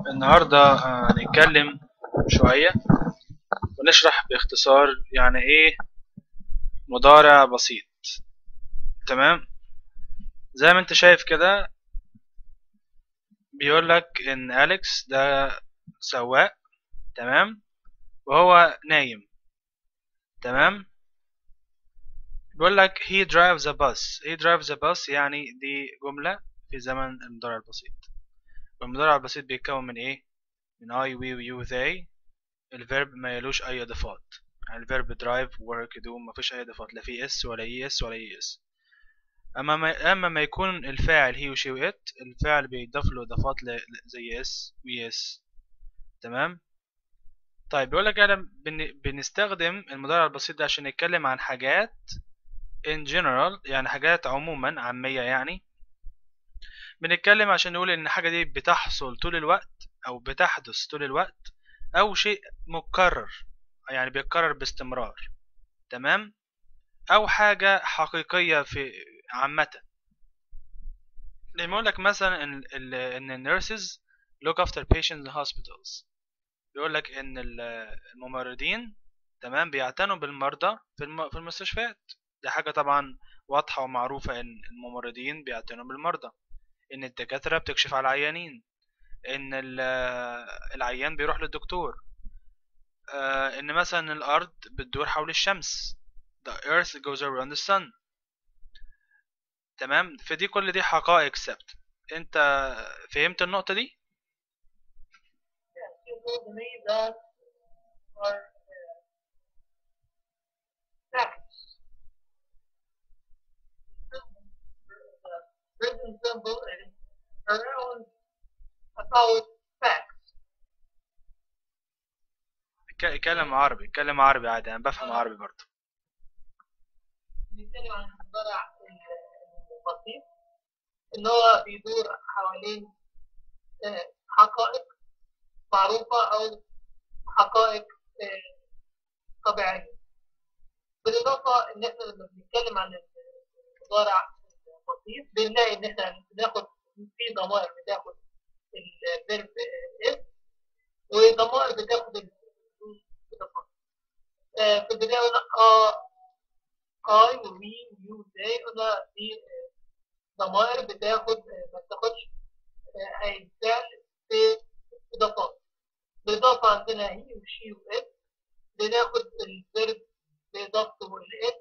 النهاردة آه، هنتكلم شوية ونشرح باختصار يعني ايه مضارع بسيط تمام زي ما انت شايف كده بيقولك ان أليكس ده سواق تمام وهو نايم تمام بيقولك he drives a bus he drives a bus يعني دي جملة في زمن المضارع البسيط والمضارع البسيط بيتكون من ايه من I we you they الفيرب ما يلوش اي اضافات يعني الفيرب drive work do ما فيش اي اضافات لا في اس ولا اي اس ولا اي اس اما ما اما ما يكون الفاعل هي وشي وات الفاعل بيضاف له اضافات ل- زي اس وي اس تمام طيب بيقول لك انا بن... بنستخدم المضارع البسيط ده عشان نتكلم عن حاجات in general يعني حاجات عموما عامية يعني بنتكلم عشان نقول ان الحاجة دي بتحصل طول الوقت او بتحدث طول الوقت او شيء مكرر يعني بيتكرر باستمرار تمام او حاجة حقيقية في عامة لما يقول لك مثلا ان ال ان النيرسز look after patients in hospitals بيقول لك ان ال- الممرضين تمام بيعتنوا بالمرضى في الم- في المستشفيات دي حاجة طبعا واضحة ومعروفة ان الممرضين بيعتنوا بالمرضى ان الدكاترة بتكشف على العيانين ان ال- العيان بيروح للدكتور آه، ان مثلا الارض بتدور حول الشمس the earth goes around the sun تمام فدي كل دي حقائق ثابتة انت فهمت النقطة دي you told me that are uh, facts. The present symbol is around about facts. ك- اتكلم عربي اتكلم عربي عادي انا بفهم عربي برضه بنتكلم عن المصطلح البسيط ان هو بيدور حوالين آه، حقائق معروفة او حقائق آه، طبيعية بالإضافة إن إحنا لما بنتكلم عن المضارع البسيط بنلاقي إن إحنا بناخد في ضمائر بتاخد الفيرب إس وضمائر بتاخد الفلوس بتاخد آه، في البداية قلنا آه I وي ويو زي قلنا دي آه، ضمائر بتاخد آه، ما بتاخدش آه، أي فعل في إضافات بالإضافة عندنا هي وشي وإس بناخد الفيرب بإضافته الإس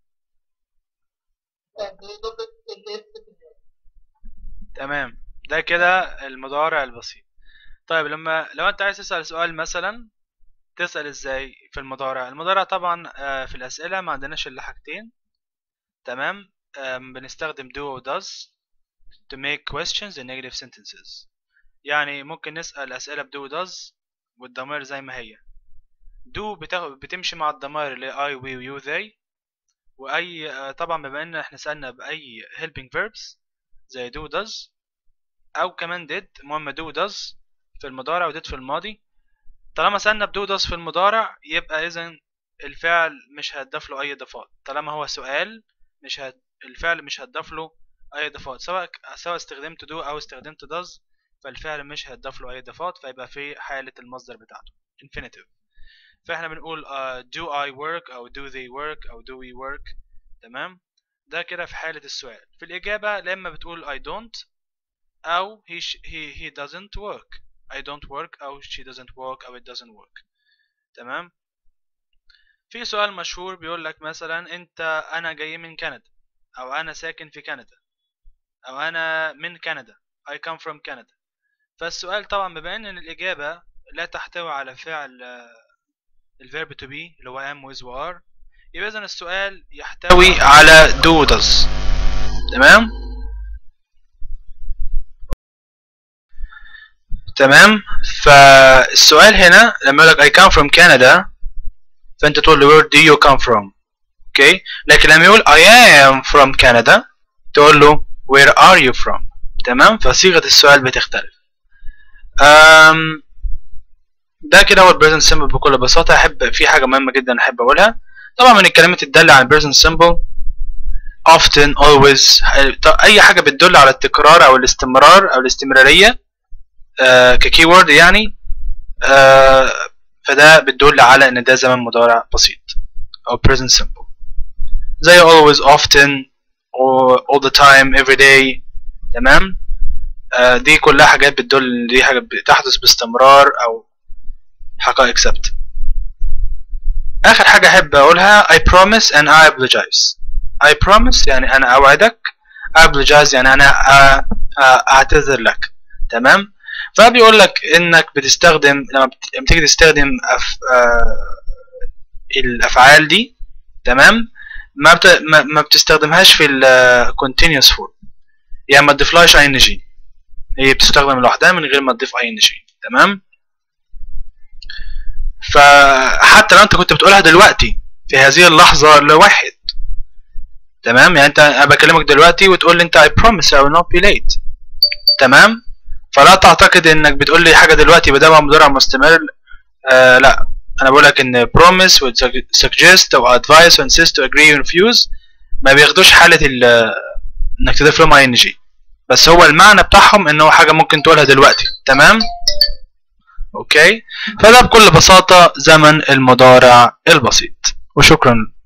بإضافة الإس في النهاية. تمام ده كده المضارع البسيط طيب لما لو انت عايز تسأل سؤال مثلا تسأل ازاي في المضارع المضارع طبعا آه، في الأسئلة ما عندناش الا حاجتين تمام آم، بنستخدم do و does to make questions in negative sentences يعني ممكن نسأل أسئلة ب do و does والضمائر زي ما هي do بتاخد بتمشي مع الضمائر اللي I we you they وأي آه، طبعا بما إن احنا سألنا بأي helping verbs زي do و does أو كمان did المهم do و does في المضارع و did في الماضي طالما سألنا ب do و does في المضارع يبقى إذا الفعل مش هتضاف له أي إضافات طالما هو سؤال مش هت... الفعل مش هتضاف له أي إضافات سواء سواء استخدمت do أو استخدمت does فالفعل مش هتضاف له أي إضافات فيبقى في حالة المصدر بتاعته infinitive فاحنا بنقول uh, do I work أو do they work أو do we work تمام ده كده في حالة السؤال في الإجابة لما بتقول I don't أو he, sh- he, he doesn't work I don't work أو she doesn't work أو it doesn't work تمام في سؤال مشهور بيقول لك مثلا أنت أنا جاي من كندا أو أنا ساكن في كندا أو أنا من كندا I come from Canada فالسؤال طبعا بما ان الاجابه لا تحتوي على فعل آه، الفيرب to be اللي هو am with و are يبقى اذا السؤال يحتوي على do و does تمام تمام فالسؤال هنا لما يقول لك I come from Canada فانت تقول له where do you come from اوكي لكن لما يقول I am from Canada تقول له where are you from تمام فصيغه السؤال بتختلف أم ده كده هو البريزنت سيمبل بكل بساطة أحب في حاجة مهمة جدا أحب أقولها طبعا من الكلمات الدالة على البريزنت سيمبل often always أي حاجة بتدل على التكرار أو الاستمرار أو الاستمرارية آه ككيورد يعني آه فده بتدل على ان ده زمن مضارع بسيط او present simple زي always often or all the time every day تمام آه دي كلها حاجات بتدل دي حاجات بتحدث باستمرار او حقائق ثابتة آخر حاجة أحب أقولها I promise and I apologize I promise يعني أنا أوعدك I apologize يعني أنا أ- أ- أعتذر لك تمام فبيقول لك إنك بتستخدم لما بت- لما تيجي تستخدم أف... آه، الأفعال دي تمام ما بت... ما ما بتستخدمهاش في ال continuous form يعني ما تضيفلهاش ing هي بتستخدم لوحدها من غير ما تضيف ing تمام فحتى لو انت كنت بتقولها دلوقتي في هذه اللحظة لواحد تمام يعني انت انا بكلمك دلوقتي وتقول لي انت I promise I will not be late تمام فلا تعتقد انك بتقول لي حاجة دلوقتي بدل مضارع مستمر آه لا انا بقول لك ان promise و suggest او advise و insist to agree و refuse ما بياخدوش حالة ال انك تضيف لهم ing بس هو المعنى بتاعهم ان هو حاجة ممكن تقولها دلوقتي تمام اوكي فده بكل بساطة زمن المضارع البسيط وشكرا